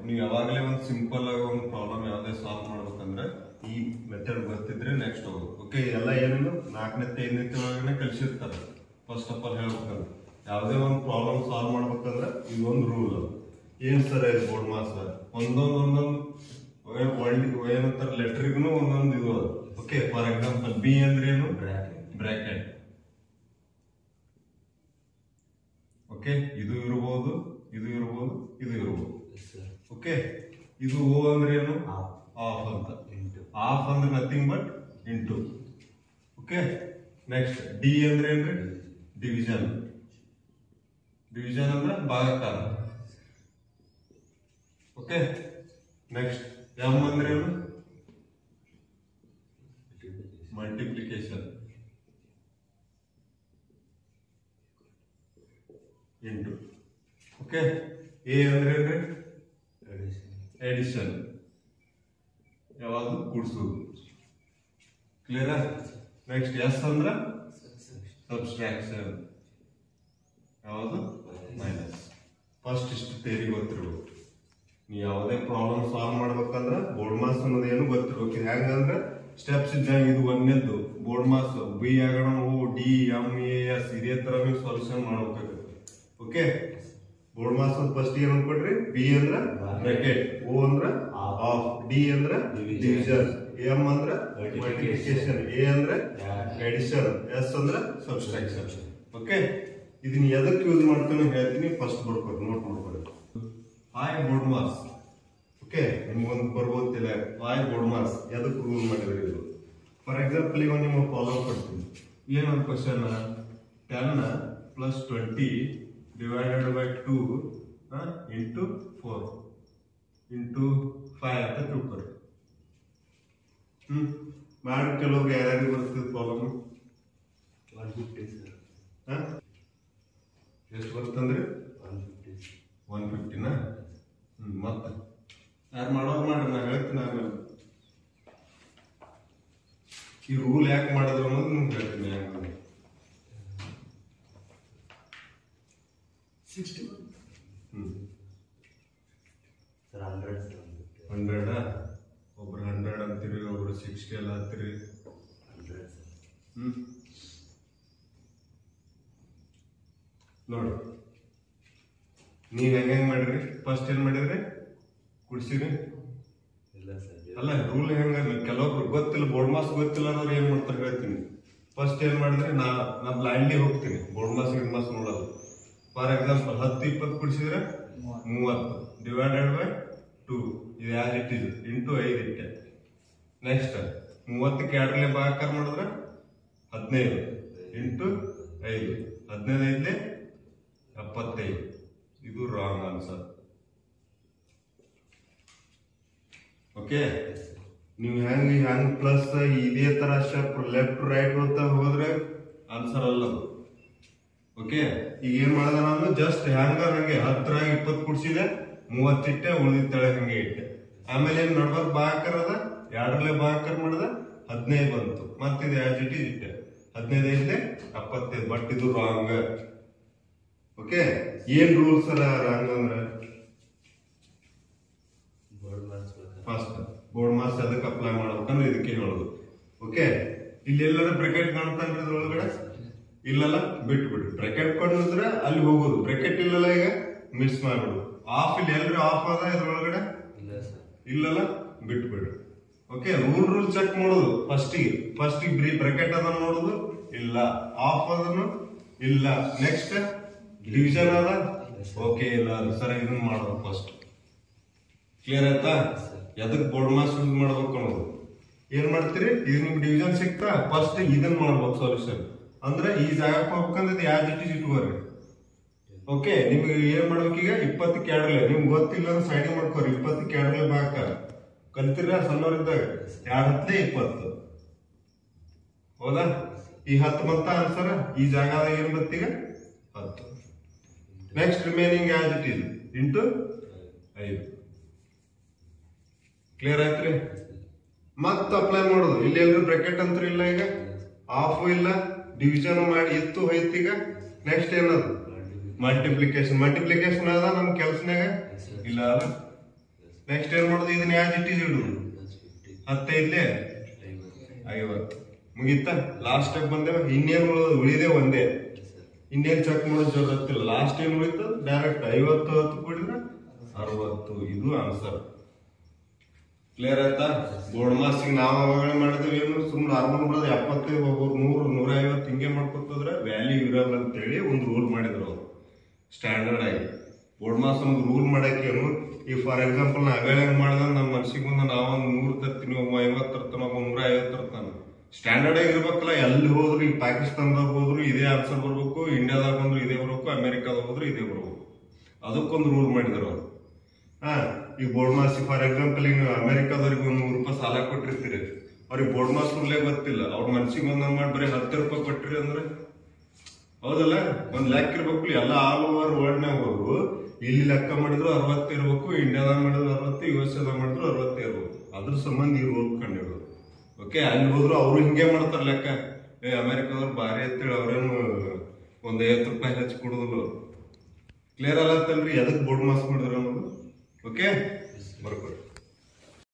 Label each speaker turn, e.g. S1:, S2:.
S1: ನೀವು ಯಾವಾಗಲೇ ಒಂದು ಸಿಂಪಲ್ ಆಗಿ ಒಂದು ಪ್ರಾಬ್ಲಮ್ ಯಾವುದೇ ಸಾಲ್ವ್ ಮಾಡ್ಬೇಕಂದ್ರೆ ಈ ಮೆಥಡ್ ಗೊತ್ತಿದ್ರೆ ನೆಕ್ಸ್ಟ್ ಹೋಗೋದು ಓಕೆ ಎಲ್ಲ ಏನೇನು ನಾಲ್ಕನೇ ಐದನೇ ಒಳಗನೆ ಕಲಿಸಿರ್ತಾರೆ ಫಸ್ಟ್ ಆಫ್ ಆಲ್ ಹೇಳ್ಬೇಕಂದ್ರೆ ಯಾವುದೇ ಒಂದು ಪ್ರಾಬ್ಲಮ್ ಸಾಲ್ವ್ ಮಾಡ್ಬೇಕಂದ್ರೆ ಇದೊಂದು ರೂಲ್ ಏನ್ ಸರ್ ಇದು ಬೋರ್ಡ್ ಮಾಸ್ ಒಂದೊಂದು ಒಂದೊಂದು ವರ್ಲ್ಡ್ ಏನಂತಾರೆ ಲೆಟ್ರಿಗೂ ಒಂದೊಂದು ಇದು ಓಕೆ ಫಾರ್ ಎಕ್ಸಾಂಪಲ್ ಬಿ ಅಂದ್ರೆ ಏನು ಬ್ರಾಕೆಟ್ ಓಕೆ ಇದು ಇರ್ಬೋದು ಇದು ಇರ್ಬೋದು ಇದು ಇರ್ಬೋದು ಓಕೆ ಇದು ಓ ಅಂದ್ರೆ ಏನು ಆಫ್ ಅಂತ ಆಫ್ ಅಂದ್ರೆ nothing but into okay next D ಅಂದ್ರೆ ಏನ್ರಿ ಡಿವಿಷನ್ ಡಿವಿಷನ್ ಅಂದ್ರೆ ಭಾಗಾಕಾರ ಓಕೆ ನೆಕ್ಸ್ಟ್ ಎಂ ಅಂದ್ರೆ ಏನು ಮಲ್ಟಿಪ್ಲಿಕೇಶನ್ ಇಂಟು ಓಕೆ ಎ ಅಂದ್ರೆ ಏನ್ರಿ ಎಡಿಷನ್ ಯಾವುದು ಕೂಡ್ಸೋದು ಕ್ಲಿಯರಾ ನೆಕ್ಸ್ಟ್ ಎಸ್ ಅಂದ್ರ ಸಬ್ಸ್ಟ್ರಾಕ್ಷನ್ ಯಾವುದು ಮೈನಸ್ ಫಸ್ಟ್ ಇಷ್ಟು ತೇರಿ ಗೊತ್ತಿರ್ಬೇಕು ನೀವು ಯಾವುದೇ ಪ್ರಾಬ್ಲಮ್ ಸಾಲ್ವ್ ಮಾಡ್ಬೇಕಂದ್ರ ಬೋರ್ಡ್ ಮಾಸ್ ಅನ್ನೋದು ಏನು ಗೊತ್ತಿರ್ಬೇಕು ಇದು ಹೆಂಗಂದ್ರ ಸ್ಟೆಪ್ಸ್ ಇದ್ದಂಗ ಇದು ಒಂದೇದ್ದು ಬೋರ್ಡ್ ಮಾಸ್ ಬಿ ಆಗಣ O D M A S ಇದೇ ತರ ನೀವು ಸೊಲ್ಯೂಷನ್ ಮಾಡ್ಬೇಕಾಗುತ್ತೆ ಓಕೆ ಬೋರ್ಡ್ ಮಾಸ್ ಫಸ್ಟ್ ಏನ್ ಅನ್ಕೊಡ್ರಿ ಬಿ ಅಂದ್ರ ಬ್ರಾಕೆಟ್ ಓ ಅಂದ್ರ ಆಫ್ ಡಿ ಅಂದ್ರ ಡಿವಿಷನ್ ಎಂ ಅಂದ್ರ ಮಲ್ಟಿಪ್ಲಿಕೇಶನ್ ಎ ಅಂದ್ರ ಎಡಿಷನ್ ಎಸ್ ಅಂದ್ರ ಸಬ್ಸ್ಟ್ರಾಕ್ಷನ್ ಓಕೆ ಇದನ್ನ ಎದಕ್ಕೆ ಯೂಸ್ ಮಾಡ್ತಾನೆ ಹೇಳ್ತೀನಿ ಫಸ್ಟ್ ಬರ್ಬೇಕು ನೋಟ್ ಮಾಡ್ಕೊಡಿ ಐ ಬೋರ್ಡ್ ಮಾಸ್ ಓಕೆ ನಿಮ್ಗೊಂದು ಬರ್ಬೋದಿಲ್ಲ ಐ ಬೋರ್ಡ್ ಮಾಸ್ ಎದಕ್ಕೆ ರೂಲ್ ಮಾಡಿದ್ರಿ ಇದು ಫಾರ್ ಎಕ್ಸಾಂಪಲ್ ಈಗ ನಿಮ್ಮ ಪ್ರಾಬ್ಲಮ್ ಕೊಡ್ತೀನಿ ಏನೊಂದು question ten plus twenty divided by two into four into five ಅಂತ ತಿಳ್ಕೊರಿ ಹ್ಮ್ ಮಾಡಿ ಕೆಲವ್ರಿಗೆ ಯಾರ್ಯಾರಿಗೆ ಬರ್ತದೆ ಪ್ರಾಬ್ಲಮ್ ಎಷ್ಟು ಬರುತ್ತಂದ್ರೆ ಒನ್ ಫಿಫ್ಟಿನಾ ಹ್ಮ್ ಮತ್ತೆ ಯಾರು ಮಾಡೋರು ಮಾಡ್ರಿ ನಾ ಹೇಳ್ತೀನಿ ಆಮೇಲೆ ಈ ರೂಲ್ ಯಾಕೆ ಮಾಡಿದ್ರು ಅನ್ನೋದು ನಿಮ್ಗೆ ಹೇಳ್ತೀನಿ ಯಾಕೆ ಹ್ಮ್ ಹಂಡ್ರೆಡ್ ಒಬ್ರು ಹಂಡ್ರೆಡ್ ಅಂತೀರಿ ಒಬ್ರು ಸಿಕ್ಸ್ಟಿ ಎಲ್ಲ ಅಂತೀರಿ ಹ್ಮ್ ನೋಡಿ ನೀವ್ ಹೆಂಗ್ ಹೆಂಗ್ ಮಾಡಿರಿ ಫಸ್ಟ್ ಏನ್ ಮಾಡಿದ್ರಿ ಕುಡ್ಸಿರಿ ಅಲ್ಲ ರೂಲ್ ಹೆಂಗ ಕೆಲವೊಬ್ರು ಗೊತ್ತಿಲ್ಲ ಬೋರ್ಡ್ ಮಾಸ್ ಗೊತ್ತಿಲ್ಲ ಅನ್ನೋರು ಏನ್ ಮಾಡ್ತಾರೆ ಹೇಳ್ತೀನಿ ಫಸ್ಟ್ ಏನ್ ಮಾಡಿದ್ರೆ ನಾ ನಾ ಬ್ಲೈಂಡ್ಲಿ ಹೋಗ್ತೀನಿ ಬೋರ್ಡ್ ಮಾಸ್ ಗಿಡ್ ಮಾಸ್ ನೋಡಲ್ಲ ಫಾರ್ ಎಕ್ಸಾಂಪಲ್ ಹತ್ತು ಇಪ್ಪತ್ತು ಕುಡಿಸಿದ್ರೆ ಮೂವತ್ತು ಡಿವೈಡೆಡ್ ಬೈ ಟೂ ಇದು ಯಾರು ಇಟ್ಟಿದ್ದು ಇಂಟು ಐದು ಇಟ್ಟೆ ನೆಕ್ಸ್ಟ್ ಮೂವತ್ತಕ್ಕೆ ಎರಡನೇ ಭಾಗಾಕಾರ ಮಾಡಿದ್ರೆ ಹದಿನೈದು ಇಂಟು ಐದು ಹದಿನೈದು ಐದಲೇ ಎಪ್ಪತ್ತೈದು ಇದು ರಾಂಗ್ ಆನ್ಸರ್ ಓಕೆ ನೀವು ಹೆಂಗ್ ಹೆಂಗ್ ಪ್ಲಸ್ ಇದೇ ತರ ಸ್ಟೆಪ್ ಲೆಫ್ಟ್ ರೈಟ್ ಅಂತ ಹೋದ್ರೆ ಆನ್ಸರ್ ಅಲ್ಲ ಅದು ಓಕೆ ಈಗ ಏನ್ ಮಾಡ್ದೆ ನಾನು ಜಸ್ಟ್ ಹೆಂಗ ನಂಗೆ ಹತ್ರ ಇಪ್ಪತ್ತು ಕುಡ್ಸಿದೆ ಮೂವತ್ತಿಟ್ಟೆ ಉಳಿದಿದ್ದ ತಳೆ ಹಂಗೆ ಇಟ್ಟೆ ಆಮೇಲೆ ಏನ್ ನಡ್ಬಾರ್ದು ಬಾಕರ್ ಅದ ಎರಡರಲ್ಲೇ ಬಾಕರ್ ಮಾಡ್ದ ಹದಿನೈದು ಬಂತು ಮತ್ತಿದು ಎರಡು ಇಟ್ಟು ಇಟ್ಟೆ ಹದಿನೈದು ಐದೆ ಎಪ್ಪತ್ತೈದು ಬಟ್ ಇದು ರಾಂಗ್ ಓಕೆ ಏನ್ ರೂಲ್ಸ್ ಅಲ್ಲ ರಾಂಗ್ ಅಂದ್ರೆ ಫಸ್ಟ್ ಬೋರ್ಡ್ ಮಾಸ್ ಅದಕ್ಕೆ ಅಪ್ಲೈ ಮಾಡ್ಬೇಕಂದ್ರೆ ಇದಕ್ಕೆ ಹೇಳೋದು ಓಕೆ ಇಲ್ಲಿ ಎಲ್ಲರ ಬ್ರೆಕೆಟ್ ಕಾಣ್ತಾನ್ರಿ ಇದ್ರೊಳಗಡೆ ಇಲ್ಲಲ್ಲ ಬಿಟ್ಟು ಬಿಡ್ರಿ ಬ್ರೆಕೆಟ್ ಕೊಂಡಿದ್ರೆ ಅಲ್ಲಿ ಹೋಗೋದು ಬ್ರೆಕೆಟ್ ಇಲ್ಲಲ್ಲ ಈಗ ಮಿಸ್ ಮಾಡ್ಬಿಡು ಆಫ್ ಇಲ್ಲಿ ಎಲ್ರಿ ಆಫ್ ಅದ ಇದ್ರೊಳಗಡೆ ಇಲ್ಲಲ್ಲ ಬಿಟ್ಟು ಬಿಡ್ರಿ ಓಕೆ ರೂಲ್ ರೂಲ್ ಚೆಕ್ ಮಾಡೋದು ಫಸ್ಟಿಗೆ ಫಸ್ಟಿಗೆ ಬ್ರೀ ಬ್ರೆಕೆಟ್ ಅದ ನೋಡುದು ಇಲ್ಲ ಆಫ್ ಅದನ್ನು ಇಲ್ಲ ನೆಕ್ಸ್ಟ್ ಡಿವಿಷನ್ ಅದ ಓಕೆ ಇಲ್ಲ ಸರ್ ಇದನ್ನ ಮಾಡೋದು ಫಸ್ಟ್ ಕ್ಲಿಯರ್ ಆಯ್ತಾ ಎದಕ್ ಬೋರ್ಡ್ ಮಾಸ್ ಯೂಸ್ ಮಾಡ್ಬೇಕು ಅನ್ನೋದು ಏನ್ ಮಾಡ್ತೀರಿ ಇದು ನಿಮ್ಗೆ ಡಿವಿಷನ್ ಸಿಕ್ತಾ ಫಸ್ಟ್ ಇದನ್ನ ಮಾಡ್ಬೇಕು ಸೊಲ್ಯೂಷನ್ ಅಂದ್ರೆ ಈ ಜಾಗಕ್ಕೆ ಹೋಗ್ಬೇಕಂದ್ರೆ ಇದು ಯಾವ ಇಟ್ ಇಟ್ಕೋರಿ ಓಕೆ ನಿಮ್ಗೆ ಏನ್ ಮಾಡ್ಬೇಕೀಗ ಇಪ್ಪತ್ತಕ್ಕೆ ಎರಡಲೆ ನಿಮ್ಗೆ ಗೊತ್ತಿಲ್ಲ ಅಂದ್ರೆ ಸೈಡಿಂಗ್ ಮಾಡ್ಕೋರಿ ಇಪ್ಪತ್ತಕ್ಕೆ ಎರಡಲೆ ಬಾಕ ಕಲ್ತಿರ ಸಣ್ಣವರಿದ್ದಾಗ ಎರಡು ಹತ್ತಲೆ ಇಪ್ಪತ್ತು ಹೌದಾ ಈ ಹತ್ತು ಬಂತ ಆನ್ಸರ್ ಈ ಜಾಗದಾಗ ಏನ್ ಬತ್ತೀಗ ಹತ್ತು next remaining as it is into ಐದು ಕ್ಲಿಯರ್ ಆಯ್ತ್ರಿ ಮತ್ತ ಅಪ್ಲೈ ಮಾಡೋದು ಇಲ್ಲಿ ಎಲ್ರು ಬ್ರಾಕೆಟ್ ಅಂತ ಇಲ್ಲ ಈಗ ಆಫ್ ಇಲ್ಲ ಡಿವಿಷನ್ ಮಾಡಿ ಎತ್ತು ಹೋಯ್ತು ಈಗ ನೆಕ್ಸ್ಟ್ ಏನದು ಮಲ್ಟಿಪ್ಲಿಕೇಶನ್ ಮಲ್ಟಿಪ್ಲಿಕೇಶನ್ ಅದ ನಮ್ ಕೆಲ್ಸನಾಗ ಇಲ್ಲ ಅಲ್ಲ ನೆಕ್ಸ್ಟ್ ಏನ್ ಮಾಡೋದು ಇದನ್ನ ಯಾಕೆ ಇಟ್ಟಿದ್ದು ಇಡುದು ಹತ್ತೈದ್ಲೆ ಐವತ್ತು ಮುಗೀತಾ ಲಾಸ್ಟ್ ಸ್ಟೆಪ್ ಬಂದೇವ ಇನ್ನೇನು ಉಳಿದ ಉಳಿದೆ ಒಂದೇ ಇನ್ನೇನ್ ಚೆಕ್ ಮಾಡೋದು ಜರತ್ತಿಲ್ಲ ಲಾಸ್ಟ್ ಏನ್ ಉಳಿತು ಡೈರೆಕ್ಟ್ ಐವತ್ತು ಹತ್ತು ಕೂಡಿದ್ರೆ ಅರವತ್ತು ಇದು ಆನ್ಸರ್ ಕ್ಲಿಯರ್ ಆಯ್ತಾ ಬೋರ್ಡ್ ಮಾಸ್ಟಿಗೆ ನಾವು ಅವಾಗಲೇ ಮಾಡಿದ್ವಿ ಏನು ಸುಮ್ಮನೆ ಅರ್ವನ್ ಬಿಡೋದು ಎಪ್ಪತ್ತೈದು ಒಬ್ಬರು ನೂರು ನೂರ ಐವತ್ತು ಹಿಂಗೆ ಮಾಡ್ಕೊತಂದ್ರೆ ವ್ಯಾಲ್ಯೂ ಇರಲ್ಲ ಅಂತೇಳಿ ಒಂದು ರೂಲ್ ಮಾಡಿದ್ರು ಅವರು ಸ್ಟ್ಯಾಂಡರ್ಡ್ ಆಗಿ ಬೋರ್ಡ್ ಮಾಸ್ ಒಂದು ರೂಲ್ ಮಾಡಕ್ಕೇನು ಈ ಫಾರ್ ಎಕ್ಸಾಂಪಲ್ ನಾ ಅಗಳ ಹೆಂಗ್ ಮಾಡ್ದ ನಮ್ಮ ಮನ್ಸಿಗೆ ಮುಂದೆ ನಾವೊಂದು ನೂರು ತರ್ತೀನಿ ಒಬ್ಬ ಐವತ್ತು ತರ್ತಾನ ಒಬ್ಬ ನೂರ ಐವತ್ತು ತರ್ತಾನ ಸ್ಟ್ಯಾಂಡರ್ಡ್ ಆಗಿ ಇರ್ಬೇಕಲ್ಲ ಎಲ್ಲಿ ಹೋದ್ರು ಈಗ ಪಾಕಿಸ್ತಾನದಾಗ ಹೋದ್ರು ಇದೇ ಆನ್ಸರ್ ಬರ್ಬೇಕು ಇಂಡಿಯಾದಾಗ ಬಂದ್ರು ಇದೇ ಬರ್ಬೇಕು ಅಮೆರಿಕಾದಾಗ ಹೋದ್ರು ಇದೇ ಬರ್ಬೇಕು ಅದಕ್ಕೊಂದು ರೂಲ್ ಮಾಡಿದ್ರು ಅವರು ಹಾ ಈಗ ಬೋರ್ಡ್ ಮಾಸ್ ಫಾರ್ ಎಕ್ಸಾಂಪಲ್ ಈಗ ಅಮೆರಿಕಾದವ್ರಿಗೆ ಒಂದು ನೂರು ರೂಪಾಯಿ ಸಾಲ ಕೊಟ್ಟಿರ್ತೀರಿ ಅವ್ರಿಗೆ ಬೋರ್ಡ್ ಮಾಸ್ ರೂಲೇ ಗೊತ್ತಿಲ್ಲ ಅವ್ರ ಮನ್ಸಿಗೆ ಒಂದೊಂದು ಮಾಡಿ ಬರೀ ಹತ್ತು ರೂಪಾಯಿ ಕೊಟ್ಟಿರಿ ಅಂದ್ರೆ ಹೌದಲ್ಲ ಒಂದ್ ಲೆಕ್ಕ ಇರ್ಬೇಕು ಎಲ್ಲ ಆಲ್ ಓವರ್ ವರ್ಲ್ಡ್ ನಾಗ ಹೋದ್ರು ಇಲ್ಲಿ ಲೆಕ್ಕ ಮಾಡಿದ್ರು ಅರವತ್ತು ಇರ್ಬೇಕು ಇಂಡಿಯಾದಾಗ ಮಾಡಿದ್ರು ಅರವತ್ತು ಯು ಎಸ್ ಎದಾಗ ಮಾಡಿದ್ರು ಅರವತ್ತು ಇರ್ಬೇಕು ಅದ್ರ ಸಂಬಂಧ ಈ ರೂಲ್ ಕಂಡಿರೋದು ಓಕೆ ಅಲ್ಲಿ ಹೋದ್ರು ಅವರು ಹಿಂಗೆ ಮಾಡ್ತಾರ ಲೆಕ್ಕ ಏ ಅಮೆರಿಕದವ್ರು ಭಾರಿ ಅಂತೇಳಿ ಅವ್ರೇನು ಒಂದ್ ಐವತ್ತು ರೂಪಾಯಿ ಹೆಚ್ಚು ಕೊಡುದಿಲ್ಲ ಕ್ಲಿಯರ್ ಆಗತ್ತಲ್ರಿ ಎದಕ್ ಬೋರ್ಡ್ ಮಾಸ್ ಮಾಡಿದ್ರು ಅನ್ನೋದು ಓಕೆ ಬರ್ಕೊಡಿ